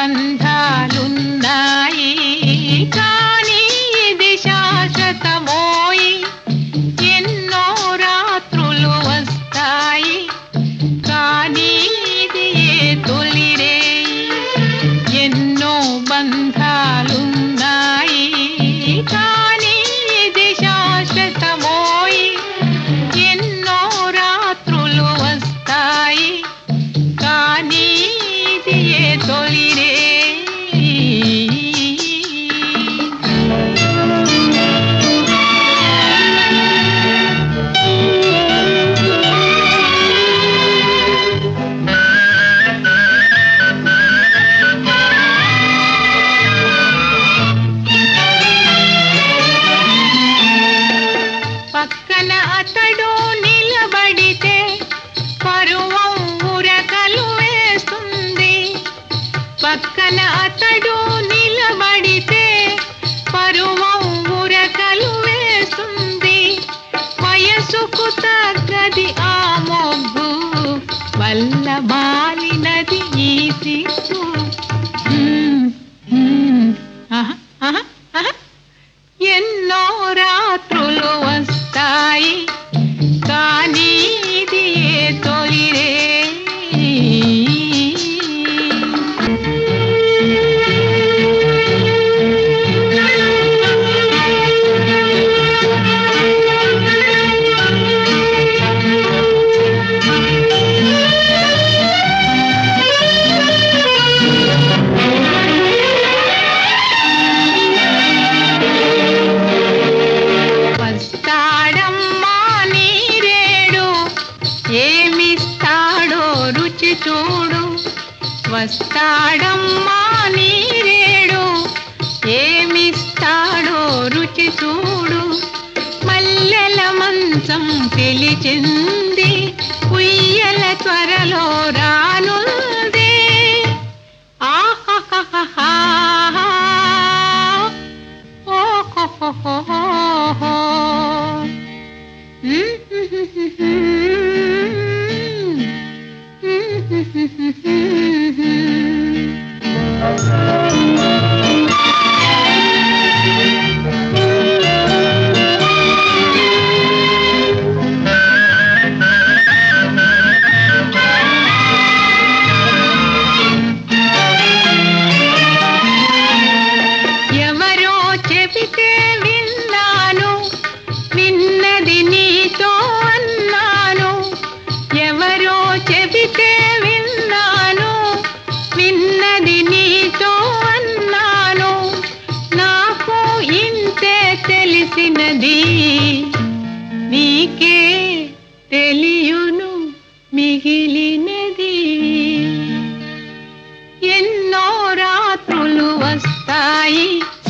బంధాలున్నాయి కానీ ఇది శాశ్వతమోయి ఎన్నో రాత్రులు వస్తాయి కానీ ఇది ఏ తొలిరేయి ఎన్నో బంధాలున్నాయి కానీ ఇది శాశ్వతమోయి ఎన్నో రాత్రులు వస్తాయి కానీ ఇది ఏ తొలిరేయి పక్కన అతడు నిలబడితే పరువం ఉరకలు వేస్తుంది పక్కన అతడు నిలబడితే పరువం ఉరకలు వేస్తుంది వయసుకు తగ్గది ఆ మొగ్గు వల్ల మాలినది ఈ సిగ్గు మ్మ్, మ్మ్, ఆహా, ఆహా, ఆహా. ఎన్నో రాత్రులు వస్తాయి కానీ ఇది ఏ తొలిరే వస్తాడమ్మా నీరేడు ఏమిస్తాడో రుచి చూడు వస్తాడమ్మా నీరేడు ఏమిస్తాడో రుచి చూడు మల్లెల మంచం పిలిచింది ఉయ్యల త్వరలో రానుంది ఆహాహాహా ఓహోహోహోహో. ఎవరో చెబితే విన్నాను విన్నది నీతో అన్నాను ఎవరో చెబితే విన్నాను విన్నది నీతో అన్నాను నాకు ఇంతే తెలిసినది నీకే తెలియును మిగిలినది ఎన్నో రాత్రులు వస్తాయి